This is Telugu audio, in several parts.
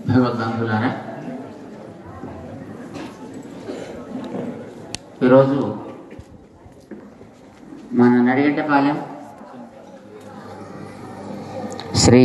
భగవద్బంధులారా ఈరోజు మన నడిగడ్డపాలెం శ్రీ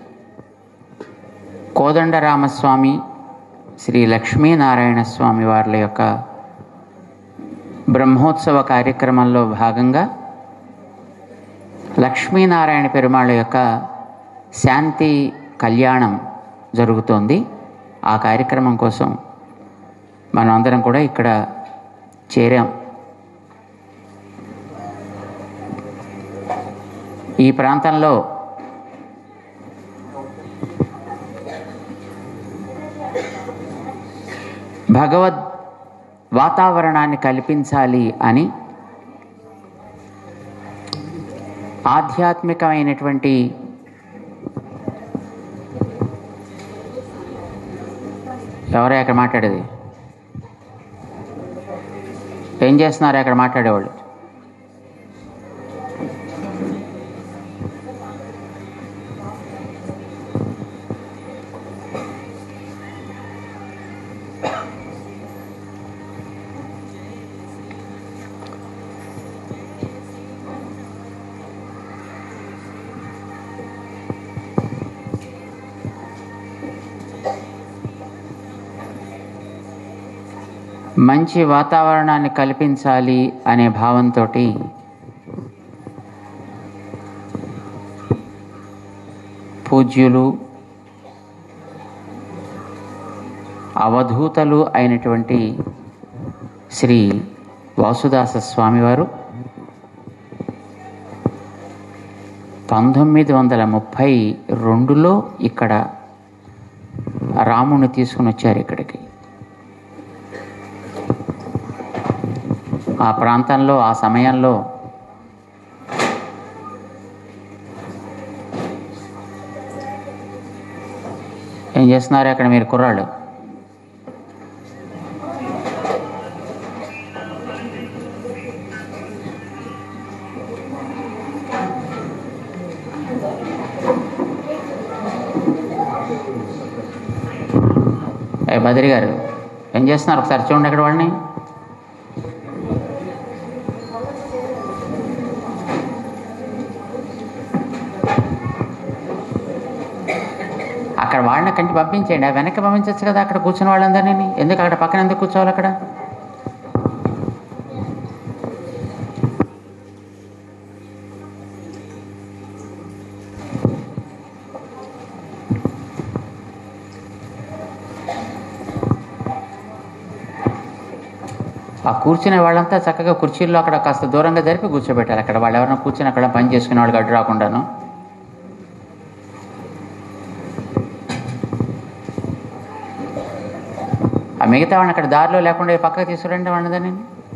కోదండరామస్వామి శ్రీ లక్ష్మీనారాయణ స్వామి వార్ల యొక్క బ్రహ్మోత్సవ కార్యక్రమంలో భాగంగా లక్ష్మీనారాయణ పెరుమాళ్ళ యొక్క శాంతి కళ్యాణం జరుగుతోంది ఆ కార్యక్రమం కోసం మనం అందరం కూడా ఇక్కడ చేరాం ఈ ప్రాంతంలో భగవద్ వాతావరణాన్ని కల్పించాలి అని ఆధ్యాత్మికమైనటువంటి ఎవరే అక్కడ మాట్లాడేది ఏం చేస్తున్నారు అక్కడ మాట్లాడేవాళ్ళు మంచి వాతావరణాన్ని కల్పించాలి అనే భావంతో పూజ్యులు అవధూతలు అయినటువంటి శ్రీ వాసుదాస స్వామివారు పంతొమ్మిది వందల ముప్పై రెండులో ఇక్కడ రాముని తీసుకుని వచ్చారు ఇక్కడికి ఆ ప్రాంతంలో ఆ సమయంలో ఏం చేస్తున్నారు అక్కడ మీరు కుర్రాళ్ళు ఏ బద్రి గారు ఏం చేస్తున్నారు ఒకసారి చూడండి అక్కడ వాళ్ళని అక్కడ వాళ్ళని కంటి పంపించేయండి ఆ వెనక్కి పంపించవచ్చు కదా అక్కడ కూర్చున్న వాళ్ళందరినీ ఎందుకు అక్కడ పక్కన ఎందుకు కూర్చోవాలి అక్కడ ఆ కూర్చునే వాళ్ళంతా చక్కగా కుర్చీల్లో అక్కడ కాస్త దూరంగా జరిపి కూర్చోబెట్టాలి అక్కడ వాళ్ళు ఎవరైనా కూర్చొని అక్కడ పని చేసుకునే వాళ్ళకి అడ్డు రాకుండాను ఆ మిగతా వాళ్ళని అక్కడ దారిలో లేకుండా ఈ పక్కకు తీసుకురండి వాళ్ళని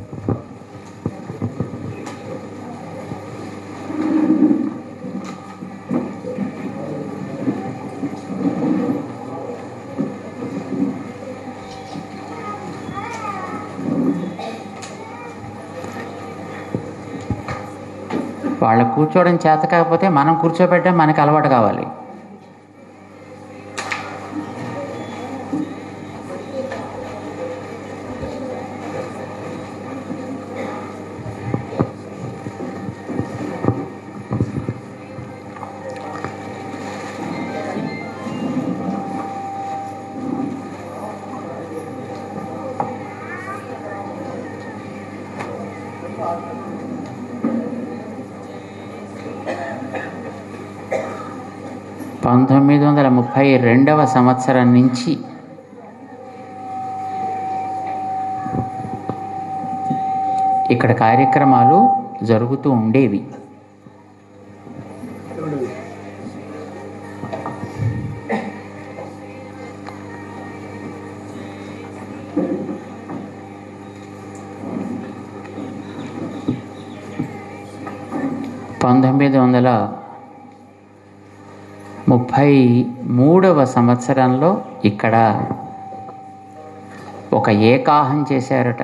వాళ్ళ కూర్చోవడం చేత కాకపోతే మనం కూర్చోబెట్టడం మనకి అలవాటు కావాలి పంతొమ్మిది వందల ముప్పై రెండవ సంవత్సరం నుంచి ఇక్కడ కార్యక్రమాలు జరుగుతూ ఉండేవి పంతొమ్మిది వందల ముప్పై మూడవ సంవత్సరంలో ఇక్కడ ఒక ఏకాహం చేశారట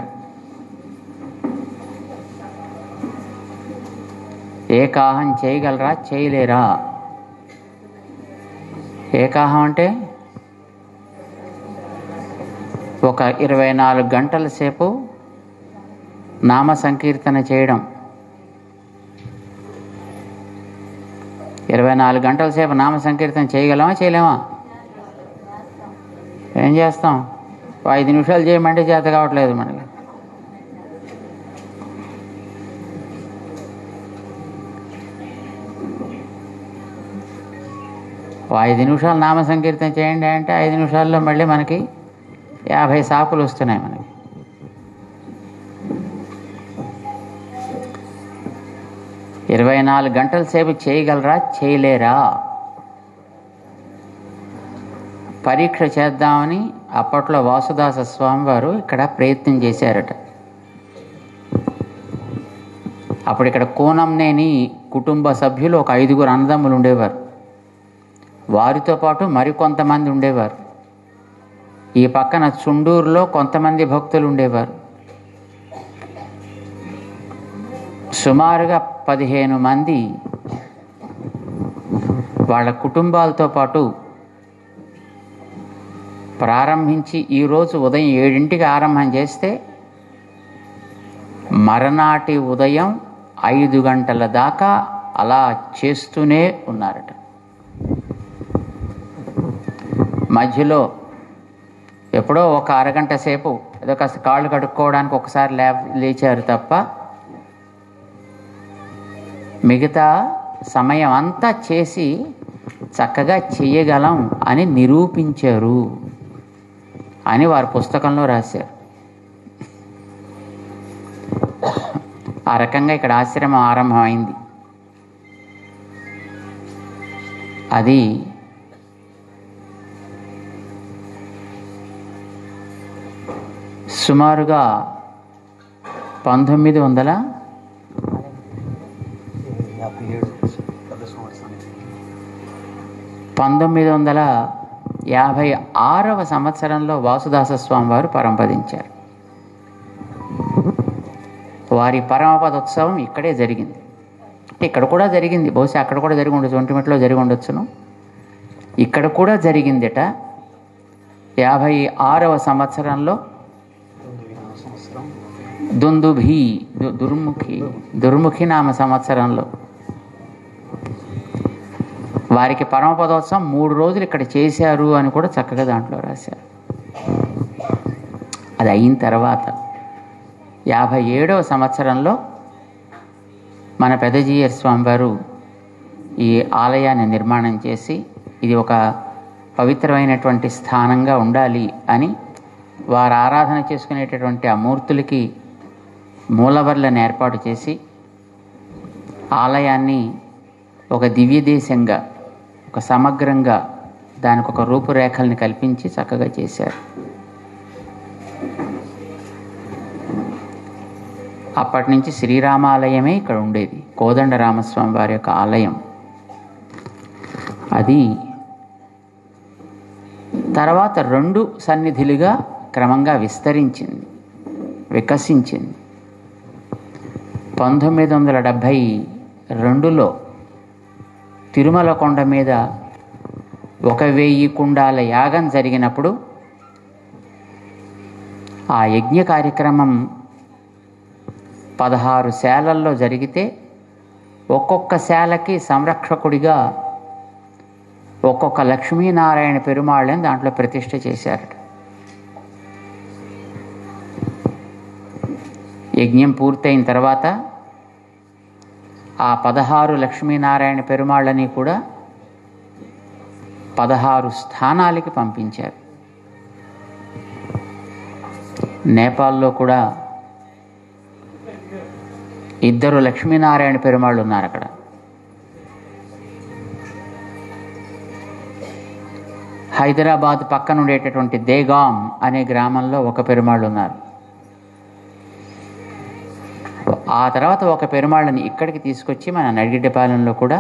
ఏకాహం చేయగలరా చేయలేరా ఏకాహం అంటే ఒక ఇరవై నాలుగు గంటల సేపు నామ సంకీర్తన చేయడం ఇరవై నాలుగు గంటల సేపు నామ సంకీర్తన చేయగలమా చేయలేమా ఏం చేస్తాం ఓ ఐదు నిమిషాలు చేయమంటే చేత కావట్లేదు మనకి ఓ ఐదు నిమిషాలు నామ సంకీర్తన చేయండి అంటే ఐదు నిమిషాల్లో మళ్ళీ మనకి యాభై సాకులు వస్తున్నాయి మనకి ఇరవై నాలుగు గంటల సేపు చేయగలరా చేయలేరా పరీక్ష చేద్దామని అప్పట్లో వాసుదాస స్వామి వారు ఇక్కడ ప్రయత్నం చేశారట అప్పుడు ఇక్కడ కోనంనేని కుటుంబ సభ్యులు ఒక ఐదుగురు అన్నదమ్ములు ఉండేవారు వారితో పాటు మరికొంతమంది ఉండేవారు ఈ పక్కన చుండూరులో కొంతమంది భక్తులు ఉండేవారు సుమారుగా పదిహేను మంది వాళ్ళ కుటుంబాలతో పాటు ప్రారంభించి ఈరోజు ఉదయం ఏడింటికి ఆరంభం చేస్తే మరనాటి ఉదయం ఐదు గంటల దాకా అలా చేస్తూనే ఉన్నారట మధ్యలో ఎప్పుడో ఒక అరగంట సేపు ఏదో కాస్త కాళ్ళు కడుక్కోవడానికి ఒకసారి లే లేచారు తప్ప మిగతా సమయం అంతా చేసి చక్కగా చెయ్యగలం అని నిరూపించారు అని వారి పుస్తకంలో రాశారు ఆ రకంగా ఇక్కడ ఆశ్రమం ఆరంభమైంది అది సుమారుగా పంతొమ్మిది వందల యాభై ఏడు పెద్ద సంవత్సరానికి పంతొమ్మిది వందల యాభై ఆరవ సంవత్సరంలో వాసుదాస స్వామి వారు పరంపదించారు వారి పరమపదోత్సవం ఇక్కడే జరిగింది అంటే ఇక్కడ కూడా జరిగింది బహుశా అక్కడ కూడా జరిగి ఉండొచ్చు ఒంటిమిట్లో జరిగి ఉండొచ్చును ఇక్కడ కూడా జరిగిందిట యాభై ఆరవ సంవత్సరంలో తొమ్మిది సంవత్సరం దుందుభి దు- దుర్ముఖి దుర్ముఖి నామ సంవత్సరంలో వారికి పరమపదోత్సవం మూడు రోజులు ఇక్కడ చేశారు అని కూడా చక్కగా దాంట్లో రాశారు అది అయిన తర్వాత యాభై ఏడవ సంవత్సరంలో మన పెదజీయర్ స్వామి వారు ఈ ఆలయాన్ని నిర్మాణం చేసి ఇది ఒక పవిత్రమైనటువంటి స్థానంగా ఉండాలి అని వారు ఆరాధన చేసుకునేటటువంటి ఆ మూర్తులకి మూలవర్లను ఏర్పాటు చేసి ఆలయాన్ని ఒక దివ్య దేశంగా ఒక సమగ్రంగా దానికి ఒక రూపురేఖల్ని కల్పించి చక్కగా చేశారు అప్పటి నుంచి శ్రీరామాలయమే ఇక్కడ ఉండేది కోదండ రామస్వామి వారి యొక్క ఆలయం అది తర్వాత రెండు సన్నిధులుగా క్రమంగా విస్తరించింది వికసించింది పంతొమ్మిది వందల డెబ్భై రెండులో తిరుమల కొండ మీద ఒక వెయ్యి కుండాల యాగం జరిగినప్పుడు ఆ యజ్ఞ కార్యక్రమం పదహారు శాలల్లో జరిగితే ఒక్కొక్క శాలకి సంరక్షకుడిగా ఒక్కొక్క లక్ష్మీనారాయణ పెరుమాళ్ళని దాంట్లో ప్రతిష్ఠ చేశారట యజ్ఞం పూర్తయిన తర్వాత ఆ పదహారు లక్ష్మీనారాయణ పెరుమాళ్ళని కూడా పదహారు స్థానాలకి పంపించారు నేపాల్లో కూడా ఇద్దరు లక్ష్మీనారాయణ పెరుమాళ్ళు ఉన్నారు అక్కడ హైదరాబాద్ పక్కన ఉండేటటువంటి దేగాం అనే గ్రామంలో ఒక పెరుమాళ్ళు ఉన్నారు ఆ తర్వాత ఒక పెరుమాళ్ళని ఇక్కడికి తీసుకొచ్చి మన నడిగిడ్డపాలెంలో కూడా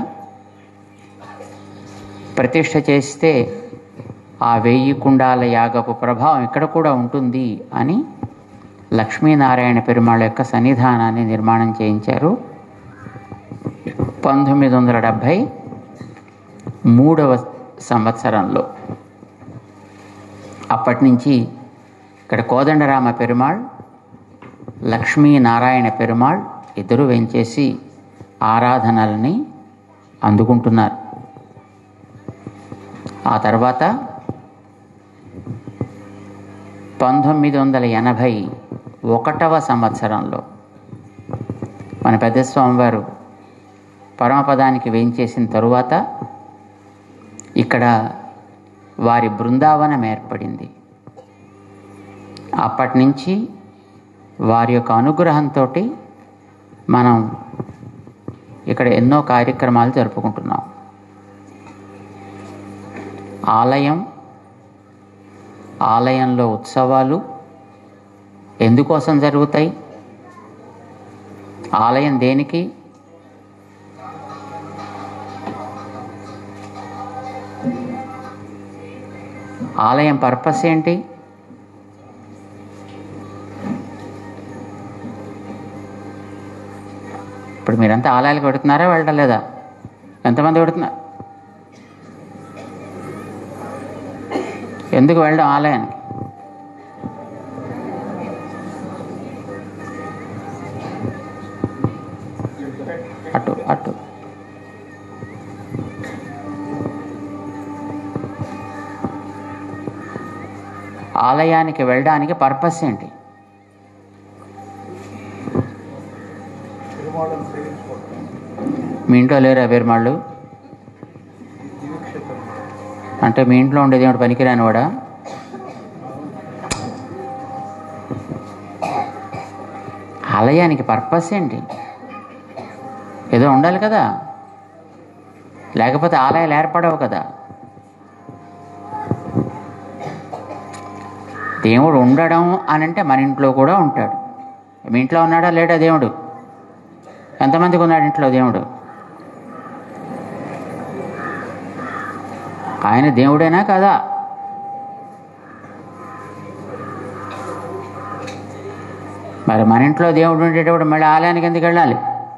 ప్రతిష్ఠ చేస్తే ఆ వెయ్యి కుండాల యాగపు ప్రభావం ఇక్కడ కూడా ఉంటుంది అని లక్ష్మీనారాయణ పెరుమాళ్ళ యొక్క సన్నిధానాన్ని నిర్మాణం చేయించారు పంతొమ్మిది వందల డెబ్భై మూడవ సంవత్సరంలో అప్పటి నుంచి ఇక్కడ కోదండరామ పెరుమాళ్ లక్ష్మీనారాయణ పెరుమాళ్ ఇద్దరు వెంచేసి ఆరాధనల్ని అందుకుంటున్నారు ఆ తర్వాత పంతొమ్మిది వందల ఎనభై ఒకటవ సంవత్సరంలో మన పెద్దస్వామివారు పరమపదానికి వేయించేసిన తరువాత ఇక్కడ వారి బృందావనం ఏర్పడింది అప్పటి నుంచి వారి యొక్క అనుగ్రహంతో మనం ఇక్కడ ఎన్నో కార్యక్రమాలు జరుపుకుంటున్నాం ఆలయం ఆలయంలో ఉత్సవాలు ఎందుకోసం జరుగుతాయి ఆలయం దేనికి ఆలయం పర్పస్ ఏంటి ఇప్పుడు మీరంతా ఆలయాలకు పెడుతున్నారా వెళ్ళడం లేదా ఎంతమంది పెడుతున్నారు ఎందుకు వెళ్ళడం ఆలయానికి అటు అటు ఆలయానికి వెళ్ళడానికి పర్పస్ ఏంటి తిరుమలను సేవించుకోవడం మీ ఇంట్లో లేరా పెరుమాళ్ళు దివ్యక్షేత్రం అంటే మీ ఇంట్లో ఉండేది ఏమిటి పనికిరాని వాడా ఆలయానికి పర్పస్ ఏంటి ఏదో ఉండాలి కదా లేకపోతే ఆలయాలు ఏర్పడవు కదా దేవుడు ఉండడం అని అంటే మన ఇంట్లో కూడా ఉంటాడు మీ ఇంట్లో ఉన్నాడా లేడా దేవుడు ఎంతమందికి ఉన్నాడు ఇంట్లో దేవుడు ఆయన దేవుడేనా కదా మరి మన ఇంట్లో దేవుడు ఉండేటప్పుడు మళ్ళీ ఆలయానికి ఎందుకు వెళ్ళాలి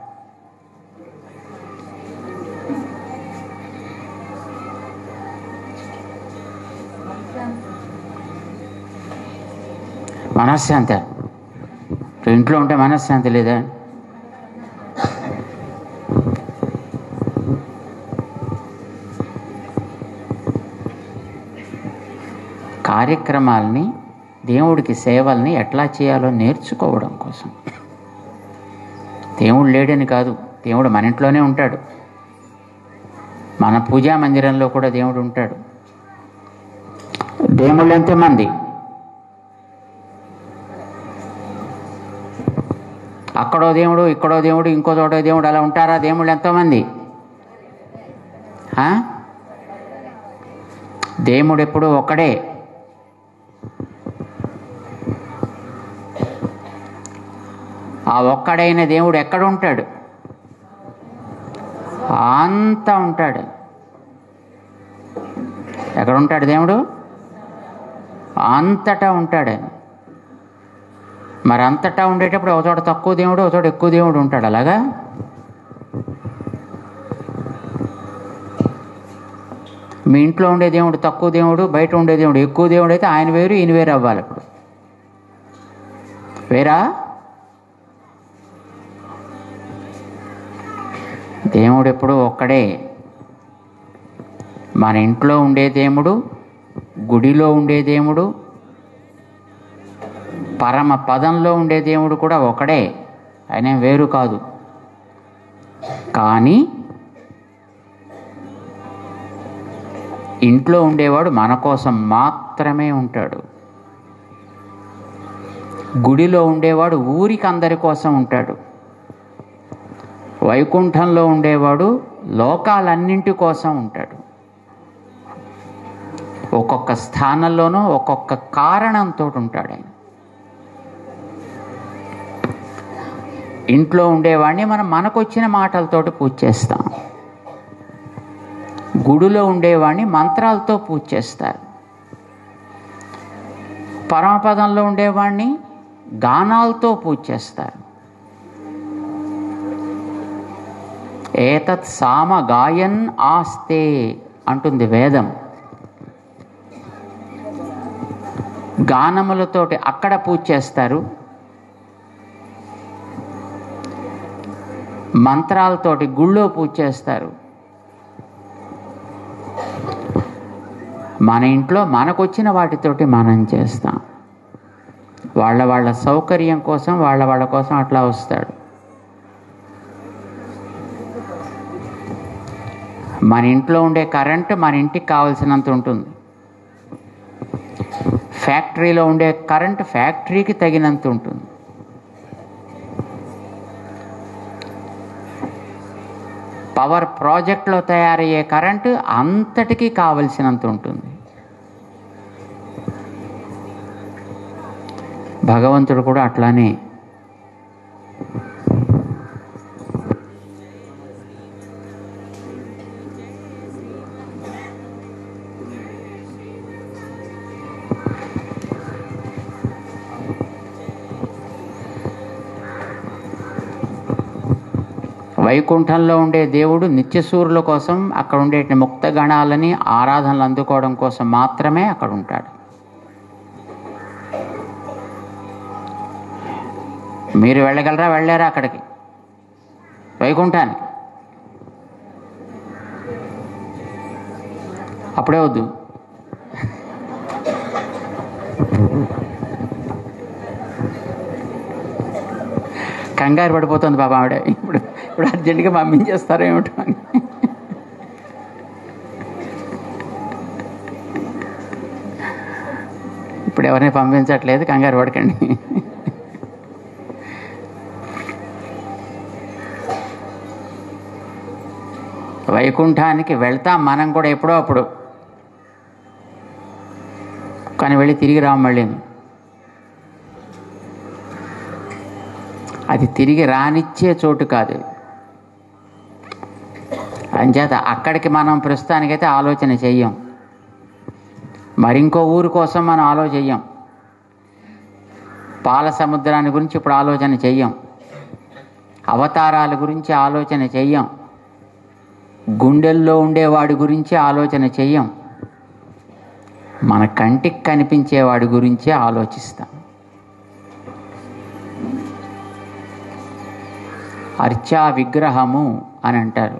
మనశ్శాంతి ఇంట్లో ఉంటే మనశ్శాంతి లేదా కార్యక్రమాల్ని దేవుడికి సేవల్ని ఎట్లా చేయాలో నేర్చుకోవడం కోసం దేవుడు లేడని కాదు దేవుడు మన ఇంట్లోనే ఉంటాడు మన పూజా మందిరంలో కూడా దేవుడు ఉంటాడు దేవుళ్ళు ఎంతమంది అక్కడో దేవుడు ఇక్కడో దేవుడు ఇంకో చోటో దేవుడు అలా ఉంటారా దేవుళ్ళు ఎంతోమంది ఆ? దేవుడు ఎప్పుడు ఒక్కడే ఆ ఒక్కడైన దేవుడు ఎక్కడ ఉంటాడు అంత ఉంటాడు ఎక్కడ ఉంటాడు దేవుడు అంతటా ఉంటాడు ఆయన మరి అంతటా ఉండేటప్పుడు ఒక చోట తక్కువ దేవుడు ఒక చోట ఎక్కువ దేవుడు ఉంటాడు అలాగా మీ ఇంట్లో ఉండే దేవుడు తక్కువ దేవుడు బయట ఉండే దేవుడు ఎక్కువ దేవుడు అయితే ఆయన వేరు ఈయన వేరు అవ్వాలి ఇప్పుడు వేరా దేవుడు ఎప్పుడు ఒక్కడే మన ఇంట్లో ఉండే దేవుడు గుడిలో ఉండే దేవుడు పరమ పదంలో ఉండే దేవుడు కూడా ఒకడే ఆయన ఏం వేరు కాదు కానీ ఇంట్లో ఉండేవాడు మన కోసం మాత్రమే ఉంటాడు గుడిలో ఉండేవాడు ఊరికి అందరి కోసం ఉంటాడు వైకుంఠంలో ఉండేవాడు లోకాలన్నింటి కోసం ఉంటాడు ఒక్కొక్క స్థానంలోనూ ఒక్కొక్క కారణంతో ఉంటాడు ఆయన ఇంట్లో ఉండేవాడిని మనం మనకొచ్చిన మాటలతోటి పూజ చేస్తాం గుడిలో ఉండేవాడిని మంత్రాలతో పూజ చేస్తారు పరమపదంలో ఉండేవాడిని గానాలతో పూజ చేస్తారు ఏతత్ సామ గాయన్ ఆస్తే అంటుంది వేదం గానములతోటి అక్కడ పూజ చేస్తారు మంత్రాలతోటి గుళ్ళో పూజ చేస్తారు మన ఇంట్లో మనకొచ్చిన వాటితోటి మనం చేస్తాం వాళ్ళ వాళ్ళ సౌకర్యం కోసం వాళ్ళ వాళ్ళ కోసం అట్లా వస్తాడు మన ఇంట్లో ఉండే కరెంట్ మన ఇంటికి కావాల్సినంత ఉంటుంది ఫ్యాక్టరీలో ఉండే కరెంట్ ఫ్యాక్టరీకి తగినంత ఉంటుంది పవర్ ప్రాజెక్ట్లో తయారయ్యే కరెంటు అంతటికీ కావలసినంత ఉంటుంది భగవంతుడు కూడా అట్లానే వైకుంఠంలో ఉండే దేవుడు నిత్యసూరుల కోసం అక్కడ ఉండే ముక్త గణాలని ఆరాధనలు అందుకోవడం కోసం మాత్రమే అక్కడ ఉంటాడు మీరు వెళ్ళగలరా వెళ్ళారా అక్కడికి వైకుంఠానికి అప్పుడే వద్దు కంగారు పడిపోతుంది బాబా ఆవిడ ఇప్పుడు ఇప్పుడు అర్జెంటుగా పంపించేస్తారో ఏమిటో అని ఇప్పుడు ఎవరిని పంపించట్లేదు కంగారు పడకండి వైకుంఠానికి వెళ్తాం మనం కూడా ఎప్పుడో అప్పుడు కానీ వెళ్ళి తిరిగి రాం మళ్ళీ అది తిరిగి రానిచ్చే చోటు కాదు అంచేత అక్కడికి మనం ప్రస్తుతానికైతే ఆలోచన చెయ్యం మరింకో ఊరు కోసం మనం ఆలోచన చెయ్యం పాల సముద్రాన్ని గురించి ఇప్పుడు ఆలోచన చెయ్యం అవతారాల గురించి ఆలోచన చెయ్యం గుండెల్లో ఉండేవాడి గురించి ఆలోచన చెయ్యం మన కంటికి కనిపించేవాడి గురించే ఆలోచిస్తాం అర్చా విగ్రహము అని అంటారు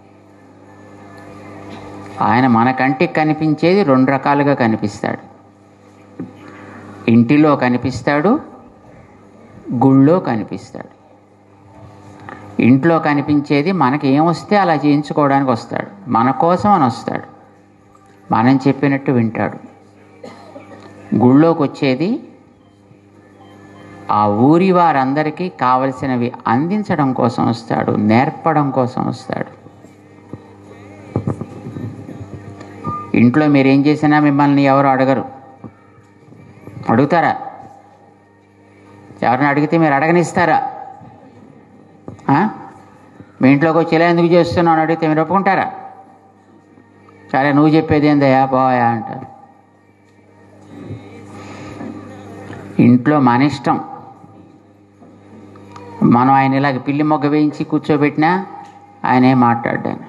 ఆయన మన కంటికి కనిపించేది రెండు రకాలుగా కనిపిస్తాడు ఇంటిలో కనిపిస్తాడు గుళ్ళో కనిపిస్తాడు ఇంట్లో కనిపించేది మనకి ఏం వస్తే అలా చేయించుకోవడానికి వస్తాడు మన కోసం అని వస్తాడు మనం చెప్పినట్టు వింటాడు గుళ్ళోకి వచ్చేది ఆ ఊరి వారందరికీ కావలసినవి అందించడం కోసం వస్తాడు నేర్పడం కోసం వస్తాడు ఇంట్లో మీరు ఏం చేసినా మిమ్మల్ని ఎవరు అడగరు అడుగుతారా ఎవరిని అడిగితే మీరు అడగనిస్తారా ఆ? మీ ఇంట్లోకి వచ్చి ఇలా ఎందుకు చేస్తున్నావు అని అడిగితే మీరు ఒప్పుకుంటారా సరే నువ్వు చెప్పేది ఏందయ్యా పోయా అంటారు ఇంట్లో మన ఇష్టం మనం ఆయన ఇలాగ పిల్లి మొగ్గ వేయించి కూర్చోబెట్టినా ఆయన ఏం మాట్లాడ్డాను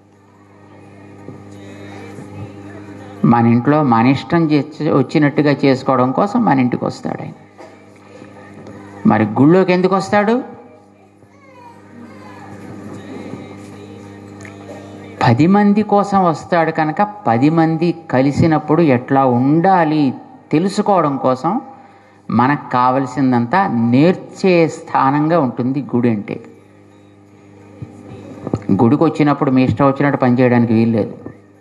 మన ఇంట్లో మన ఇష్టం చేసి వచ్చినట్టుగా చేసుకోవడం కోసం మన ఇంటికి వస్తాడు ఆయన మరి గుళ్ళోకి ఎందుకు వస్తాడు పది మంది కోసం వస్తాడు కనుక పది మంది కలిసినప్పుడు ఎట్లా ఉండాలి తెలుసుకోవడం కోసం మనకు కావలసిందంతా నేర్చే స్థానంగా ఉంటుంది గుడి అంటే గుడికి వచ్చినప్పుడు మీ ఇష్టం వచ్చినట్టు పనిచేయడానికి వీల్లేదు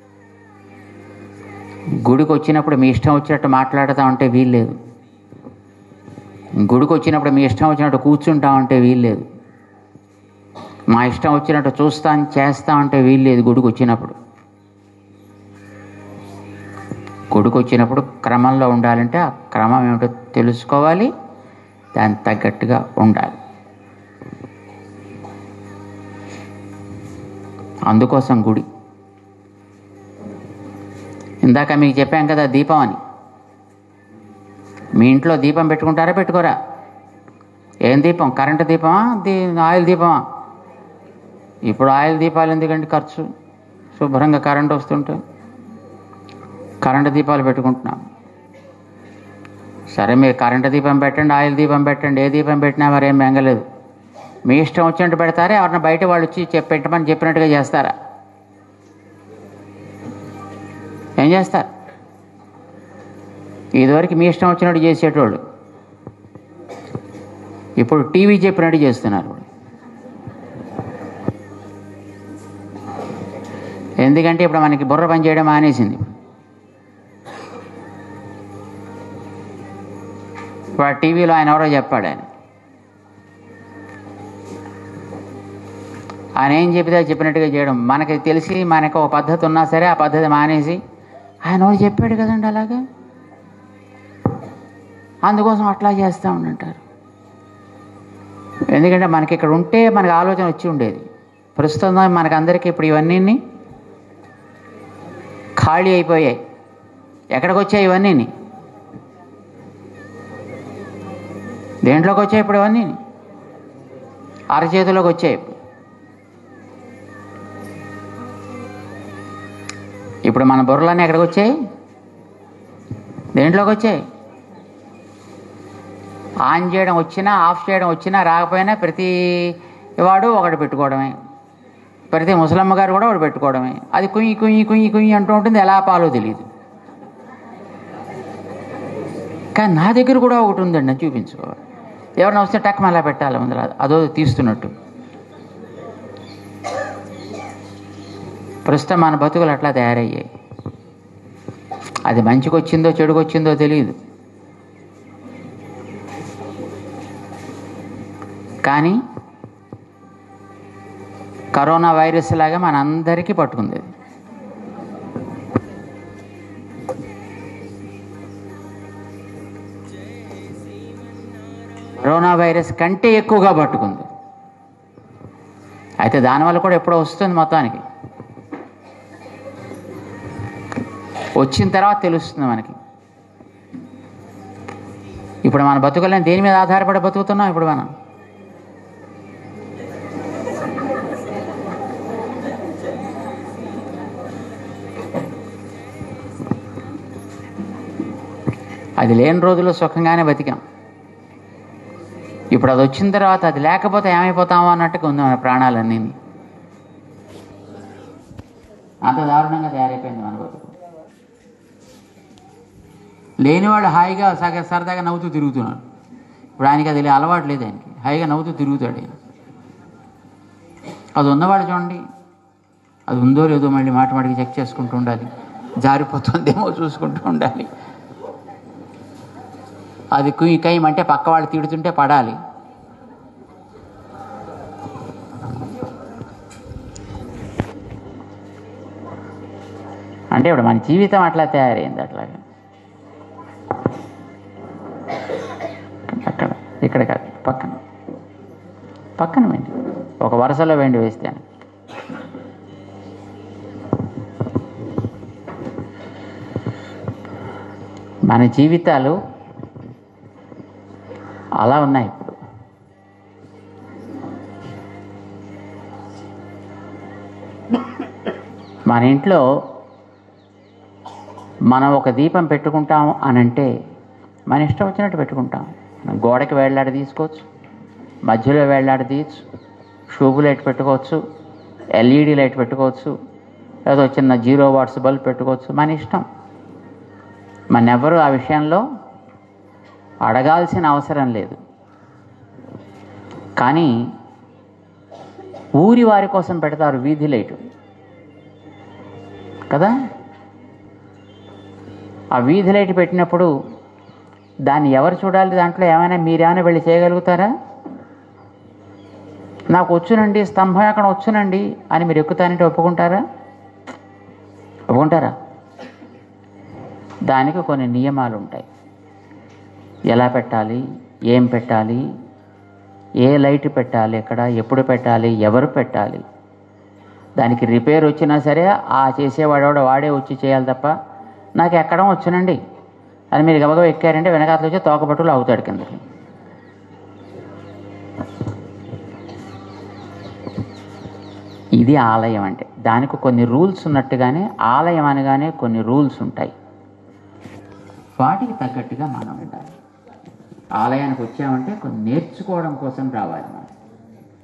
గుడికి వచ్చినప్పుడు మీ ఇష్టం వచ్చినట్టు మాట్లాడుతూ ఉంటే వీల్లేదు గుడికి వచ్చినప్పుడు మీ ఇష్టం వచ్చినట్టు కూర్చుంటా ఉంటే వీల్లేదు మా ఇష్టం వచ్చినట్టు చూస్తాం చేస్తా ఉంటే వీల్లేదు గుడికి వచ్చినప్పుడు గుడికి వచ్చినప్పుడు క్రమంలో ఉండాలంటే ఆ క్రమం ఏమిటో తెలుసుకోవాలి దానికి తగ్గట్టుగా ఉండాలి అందుకోసం గుడి ఇందాక మీకు చెప్పాం కదా దీపం అని మీ ఇంట్లో దీపం పెట్టుకుంటారా పెట్టుకోరా ఏం దీపం కరెంటు దీపమా దీ ఆయిల్ దీపమా ఇప్పుడు ఆయిల్ దీపాలు ఎందుకండి ఖర్చు శుభ్రంగా కరెంట్ వస్తుంటే కరెంటు దీపాలు పెట్టుకుంటున్నాం సరే మీరు కరెంటు దీపం పెట్టండి ఆయిల్ దీపం పెట్టండి ఏ దీపం పెట్టినా మరేం మెంగలేదు మీ ఇష్టం వచ్చినట్టు పెడతారా ఎవరన్నా బయట వాళ్ళు వచ్చి చెప్పి పెట్టమని చెప్పినట్టుగా చేస్తారా ఏం చేస్తారు ఇదివరకు మీ ఇష్టం వచ్చినట్టు చేసేటోళ్ళు ఇప్పుడు టీవీ చెప్పినట్టు చేస్తున్నారు ఎందుకంటే ఇప్పుడు మనకి బుర్ర పని చేయడం మానేసింది ఇప్పుడు ఆ టీవీలో ఆయన ఎవరో చెప్పాడు ఆయన ఆయన ఏం చెప్తే అది చెప్పినట్టుగా చేయడం మనకి తెలిసి మనకు ఒక పద్ధతి ఉన్నా సరే ఆ పద్ధతి మానేసి ఆయన ఎవరు చెప్పాడు కదండి అలాగా అందుకోసం అట్లా చేస్తూ ఉండంటారు ఎందుకంటే మనకి ఇక్కడ ఉంటే మనకి ఆలోచన వచ్చి ఉండేది ప్రస్తుతం మనకు అందరికీ ఇప్పుడు ఇవన్నీ ఖాళీ అయిపోయాయి ఎక్కడికి వచ్చాయి ఇవన్నీ దేంట్లోకి వచ్చాయి ఇప్పుడు ఇవన్నీ అరచేతిలోకి వచ్చాయి ఇప్పుడు మన బుర్రలన్నీ ఎక్కడికి వచ్చాయి దేంట్లోకి వచ్చాయి ఆన్ చేయడం వచ్చినా ఆఫ్ చేయడం వచ్చినా రాకపోయినా ప్రతి వాడు ఒకటి పెట్టుకోవడమే ప్రతి ముసలమ్మ గారు కూడా ఒకటి పెట్టుకోవడమే అది కుయ్యి కుయ్యి కుయ్యి కుయ్యి అంటూ ఉంటుంది ఎలా పాలో తెలియదు కానీ నా దగ్గర కూడా ఒకటి ఉందండి నేను చూపించుకోవాలి ఎవరిని వస్తే టక్ మళ్ళా పెట్టాలి ముందర అదో తీస్తున్నట్టు ప్రస్తుతం మన బతుకులు అట్లా తయారయ్యాయి అది మంచికి వచ్చిందో చెడుకు వచ్చిందో తెలియదు కానీ కరోనా వైరస్ లాగా మనందరికీ పట్టుకుంది అది. కరోనా వైరస్ కంటే ఎక్కువగా పట్టుకుంది అయితే దానివల్ల కూడా ఎప్పుడో వస్తుంది మొత్తానికి వచ్చిన తర్వాత తెలుస్తుంది మనకి ఇప్పుడు మన బతుకులని దేని మీద ఆధారపడి బతుకుతున్నాం ఇప్పుడు మనం అది లేని రోజుల్లో సుఖంగానే బతికాం ఇప్పుడు అది వచ్చిన తర్వాత అది లేకపోతే ఏమైపోతామో అన్నట్టుగా ఉంది మన ప్రాణాలన్నీ అంత దారుణంగా తయారైపోయింది మన బతుకు లేనివాడు హాయిగా సగ సరదాగా నవ్వుతూ తిరుగుతున్నాడు ఇప్పుడు ఆయనకి అది అలవాటు లేదు ఆయనకి హాయిగా నవ్వుతూ తిరుగుతాడు ఆయన అది ఉన్నవాడు చూడండి అది ఉందో లేదో మళ్ళీ మాట మాటికి చెక్ చేసుకుంటూ ఉండాలి జారిపోతుందేమో చూసుకుంటూ ఉండాలి అది కుయ్యి కయ్యమంటే పక్క వాళ్ళు తిడుతుంటే పడాలి అంటే ఇప్పుడు మన జీవితం అట్లా తయారైంది అట్లాగా అక్కడ ఇక్కడ కాదు పక్కన పక్కన వెండి ఒక వరుసలో వెండి వేస్తాను మన జీవితాలు అలా ఉన్నాయి ఇప్పుడు మన ఇంట్లో మనం ఒక దీపం పెట్టుకుంటాం అని అంటే మన ఇష్టం వచ్చినట్టు పెట్టుకుంటాం మనం గోడకి వేలాడి తీసుకోవచ్చు మధ్యలో వేలాడి తీయచ్చు షూబు లైట్ పెట్టుకోవచ్చు ఎల్ఈడి లైట్ పెట్టుకోవచ్చు ఏదో చిన్న జీరో వాట్స్ బల్బ్ పెట్టుకోవచ్చు మన ఇష్టం మన ఎవరు ఆ విషయంలో అడగాల్సిన అవసరం లేదు కానీ ఊరి వారి కోసం పెడతారు వీధి లైటు కదా ఆ వీధి లైట్ పెట్టినప్పుడు దాన్ని ఎవరు చూడాలి దాంట్లో ఏమైనా మీరేమైనా వెళ్ళి చేయగలుగుతారా నాకు వచ్చునండి స్తంభం ఎక్కడ వచ్చునండి అని మీరు ఎక్కుతానంటే ఒప్పుకుంటారా ఒప్పుకుంటారా దానికి కొన్ని నియమాలు ఉంటాయి ఎలా పెట్టాలి ఏం పెట్టాలి ఏ లైట్ పెట్టాలి ఎక్కడ ఎప్పుడు పెట్టాలి ఎవరు పెట్టాలి దానికి రిపేర్ వచ్చినా సరే ఆ చేసేవాడు వాడే వచ్చి చేయాలి తప్ప నాకు ఎక్కడం వచ్చునండి అని మీరు గబగబా ఎక్కారంటే వెనకాతలు వచ్చి తోకపట్టులు అవుతాడు కిందకి ఇది ఆలయం అంటే దానికి కొన్ని రూల్స్ ఉన్నట్టుగానే ఆలయం అనగానే కొన్ని రూల్స్ ఉంటాయి వాటికి తగ్గట్టుగా మనం ఉండాలి ఆలయానికి వచ్చామంటే కొన్ని నేర్చుకోవడం కోసం రావాలి మనం